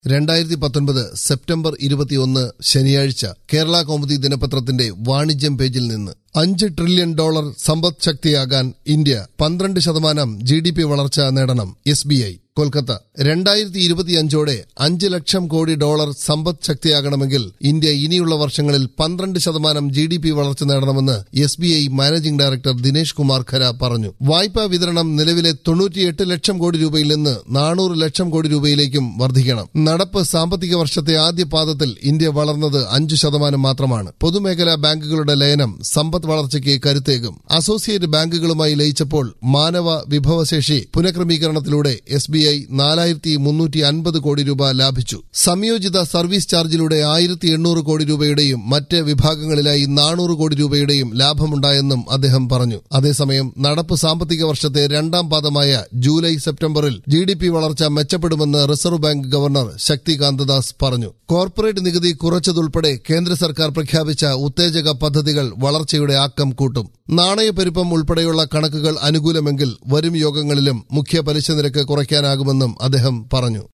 രണ്ടായിരത്തി പത്തൊൻപത് സെപ്റ്റംബർ ഇരുപത്തിയൊന്ന് ശനിയാഴ്ച കേരള കൗമുദി ദിനപത്രത്തിന്റെ വാണിജ്യം പേജിൽ നിന്ന് അഞ്ച് ട്രില്യൺ ഡോളർ സമ്പദ് ശക്തിയാകാൻ ഇന്ത്യ പന്ത്രണ്ട് ശതമാനം ജി ഡി പി വളർച്ച നേടണം എസ് ബി ഐ കൊൽക്കത്ത രണ്ടായിരത്തി ഇരുപത്തിയഞ്ചോടെ അഞ്ച് ലക്ഷം കോടി ഡോളർ സമ്പദ് ശക്തിയാകണമെങ്കിൽ ഇന്ത്യ ഇനിയുള്ള വർഷങ്ങളിൽ പന്ത്രണ്ട് ശതമാനം ജി ഡി പി വളർച്ച നേടണമെന്ന് S B I managing director Dinesh Kumar Khara പറഞ്ഞു വായ്പാ വിതരണം നിലവിലെ തൊണ്ണൂറ്റിയെട്ട് ലക്ഷം കോടി രൂപയിൽ നിന്ന് നാനൂറ് ലക്ഷം കോടി രൂപയിലേക്കും വർദ്ധിക്കണം നടപ്പ് സാമ്പത്തിക വർഷത്തെ ആദ്യ പാദത്തിൽ ഇന്ത്യ വളർന്നത് അഞ്ചു ശതമാനം മാത്രമാണ് പൊതുമേഖലാ ബാങ്കുകളുടെ ലയനം സമ്പദ് വളർച്ചയ്ക്ക് കരുത്തേകും അസോസിയേറ്റ് ബാങ്കുകളുമായി ലയിച്ചപ്പോൾ മാനവ വിഭവശേഷി പുനഃക്രമീകരണത്തിലൂടെ എസ് ബി ഐ നാലായിരത്തി മുന്നൂറ്റി അൻപത് കോടി രൂപ ലാഭിച്ചു സംയോജിത സർവീസ് ചാർജിലൂടെ ആയിരത്തി എണ്ണൂറ് കോടി രൂപയുടെയും മറ്റ് വിഭാഗങ്ങളിലായി നാനൂറ് കോടി രൂപയുടെയും ലാഭമുണ്ടായെന്നും അദ്ദേഹം പറഞ്ഞു അതേസമയം നടപ്പ് സാമ്പത്തിക വർഷത്തെ രണ്ടാം പാദമായ ജൂലൈ സെപ്റ്റംബറിൽ ജി ഡി പി വളർച്ച മെച്ചപ്പെടുമെന്ന് Reserve Bank governor Shaktikanta Das പറഞ്ഞു കോർപ്പറേറ്റ് നികുതി കുറച്ചതുൾപ്പെടെ കേന്ദ്ര സർക്കാർ പ്രഖ്യാപിച്ച ഉത്തേജക പദ്ധതികൾ വളർച്ചയുടെ ആക്കം കൂട്ടും നാണയപ്പെരുപ്പം ഉൾപ്പെടെയുള്ള കണക്കുകൾ അനുകൂലമെങ്കിൽ വരും യോഗങ്ങളിലും മുഖ്യ പലിശ നിരക്ക് കുറയ്ക്കാനാകുമെന്നും അദ്ദേഹം പറഞ്ഞു